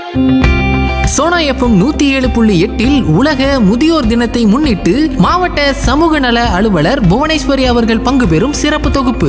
Sona FM நூத்தி ஏழு புள்ளி எட்டில் உலக முதியோர் தினத்தை முன்னிட்டு மாவட்ட சமூக நல அலுவலர் புவனேஸ்வரி அவர்கள் பங்கு பெறும் சிறப்பு தொகுப்பு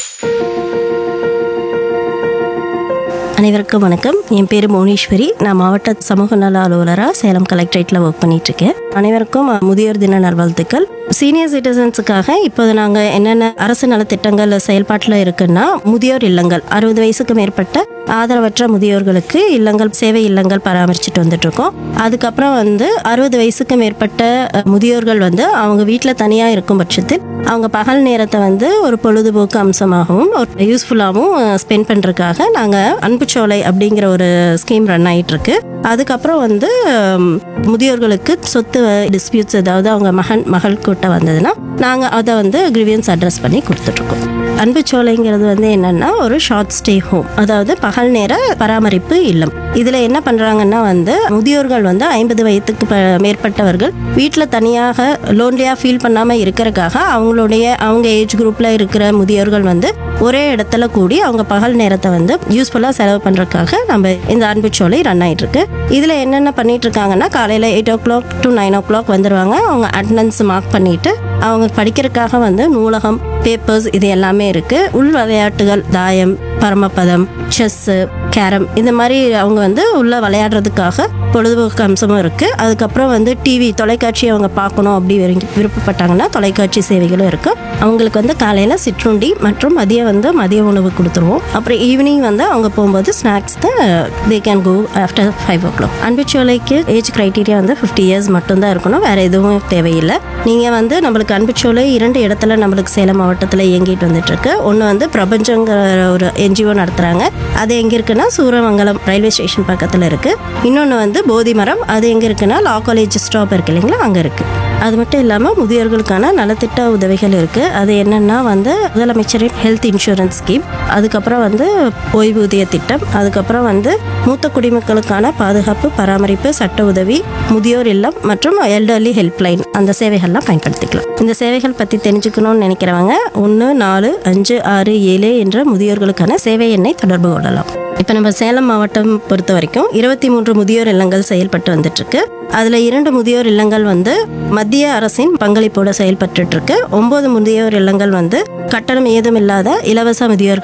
அனைவருக்கும் வணக்கம் என் பேர் மோனீஸ்வரி நான் மாவட்ட சமூக நல அலுவலராக சேலம் கலெக்டரேட்டில் ஒர்க் பண்ணிட்டு இருக்கேன் அனைவருக்கும் முதியோர் தின நல்வாழ்த்துக்கள் சீனியர் சிட்டிசன்ஸுக்காக இப்போது நாங்கள் என்னென்ன அரசு நலத்திட்டங்கள் செயல்பாட்டில் இருக்குன்னா முதியோர் இல்லங்கள் அறுபது வயசுக்கு மேற்பட்ட ஆதரவற்ற முதியோர்களுக்கு இல்லங்கள் சேவை இல்லங்கள் பராமரிச்சுட்டு வந்துட்டு இருக்கோம் அதுக்கப்புறம் வந்து அறுபது வயசுக்கு மேற்பட்ட அஹ், முதியோர்கள் வந்து அவங்க வீட்டில் தனியாக இருக்கும் பட்சத்தில் அவங்க பகல் நேரத்தை வந்து ஒரு பொழுதுபோக்கு அம்சமாகவும் ஒரு யூஸ்ஃபுல்லாகவும் ஸ்பெண்ட் பண்ணுறதுக்காக நாங்கள் அன்புச்சோலை அப்படிங்கிற ஒரு ஸ்கீம் ரன் ஆயிட்டு இருக்கு அதுக்கப்புறம் வந்து ஹம், முதியோர்களுக்கு சொத்து டிஸ்பியூட்ஸ் ஏதாவது அவங்க மகன் மகள் கூட்ட வந்ததுன்னா நாங்கள் அதை வந்து கிரிவியன்ஸ் அட்ரஸ் பண்ணி கொடுத்துட்ருக்கோம் அன்புச்சோலைங்கிறது வந்து என்னன்னா ஒரு ஷார்ட் ஸ்டே ஹோம் அதாவது பகல் நேர பராமரிப்பு இல்லம் இதில் என்ன பண்ணுறாங்கன்னா வந்து முதியோர்கள் வந்து ஐம்பது வயதுக்கு ப- மேற்பட்டவர்கள் வீட்டில் தனியாக லோன்லியாக ஃபீல் பண்ணாமல் இருக்கிறக்காக அவங்களுடைய அவங்க ஏஜ் குரூப்பில் இருக்கிற முதியோர்கள் வந்து ஒரே இடத்துல கூடி அவங்க பகல் நேரத்தை வந்து யூஸ்ஃபுல்லாக செலவு பண்ணுறதுக்காக நம்ம இந்த அன்புச்சோலை ரன் ஆயிட்டு இருக்கு இதில் என்னென்ன பண்ணிட்டு இருக்காங்கன்னா காலையில் eight o'clock to nine o'clock வந்துடுவாங்க அவங்க அட்டண்டன்ஸ் மார்க் பண்ணிட்டு அவங்க படிக்கிறதுக்காக வந்து நூலகம் பேப்பர்ஸ் இது எல்லாமே இருக்கு உள் விளையாட்டுகள் தாயம் பரமபதம் செஸ்ஸு கேரம் இந்த மாதிரி அவங்க வந்து உள்ள விளையாடுறதுக்காக பொழுதுபோக்கு அம்சமும் இருக்கு அதுக்கப்புறம் வந்து டிவி தொலைக்காட்சி அவங்க பார்க்கணும் அப்படி விரும்பி- விருப்பப்பட்டாங்கன்னா தொலைக்காட்சி சேவைகளும் இருக்கு அவங்களுக்கு வந்து காலையில் சிற்றுண்டி மற்றும் மதியம் வந்து மதிய உணவு கொடுத்துருவோம் அப்புறம் ஈவினிங் வந்து அவங்க போகும்போது ஸ்நாக்ஸ் தான் they can go after five o'clock அன்புச்சோலைக்கு ஏஜ் க்ரைட்டீரியா வந்து ஃபிஃப்டி இயர்ஸ் மட்டும்தான் இருக்கணும் வேற எதுவும் தேவையில்லை நீங்கள் வந்து நம்மளுக்கு அன்புச்சோலை இரண்டு இடத்துல நம்மளுக்கு சேலம் மாவட்டத்தில் இயங்கிட்டு வந்துட்டு இருக்கு ஒன்று வந்து பிரபஞ்சங்கிற ஒரு என்ஜிஓ நடத்துகிறாங்க அது எங்கே இருக்குன்னா சூரமங்கலம் ரயில்வே ஸ்டேஷன் பக்கத்தில் இருக்கு இன்னொன்று வந்து போதிமரம் அது எங்கே இருக்குன்னா லா காலேஜ் ஸ்டாப் இருக்கு இல்லைங்களா அங்கே இருக்குது அது மட்டும் இல்லாமல் முதியோர்களுக்கான நலத்திட்ட உதவிகள் இருக்குது அது என்னென்னா வந்து முதலமைச்சரின் ஹெல்த் இன்சூரன்ஸ் ஸ்கீம் அதுக்கப்புறம் வந்து ஓய்வூதிய திட்டம் அதுக்கப்புறம் வந்து மூத்த குடிமக்களுக்கான பாதுகாப்பு பராமரிப்பு சட்ட உதவி முதியோர் இல்லம் மற்றும் எல்டர்லி ஹெல்ப்லைன் அந்த சேவைகள்லாம் பயன்படுத்திக்கலாம் இந்த சேவைகள் பற்றி தெரிஞ்சுக்கணும்னு நினைக்கிறவங்க ஒன்று நாலு அஞ்சு ஆறு ஏழு என்ற முதியோர்களுக்கான சேவை எண்ணை தொடர்பு கொள்ளலாம் இப்போ நம்ம சேலம் மாவட்டம் பொறுத்த வரைக்கும் இருபத்தி மூன்று முதியோர் இல்லங்கள் செயல்பட்டு வந்துட்டு இருக்கு அதில் இரண்டு முதியோர் இல்லங்கள் வந்து மத்திய அரசின் பங்களிப்போட செயல்பட்டு இருக்கு ஒன்பது முதியோர் இல்லங்கள் வந்து கட்டணம் ஏதும் இல்லாத இலவச முதியோர்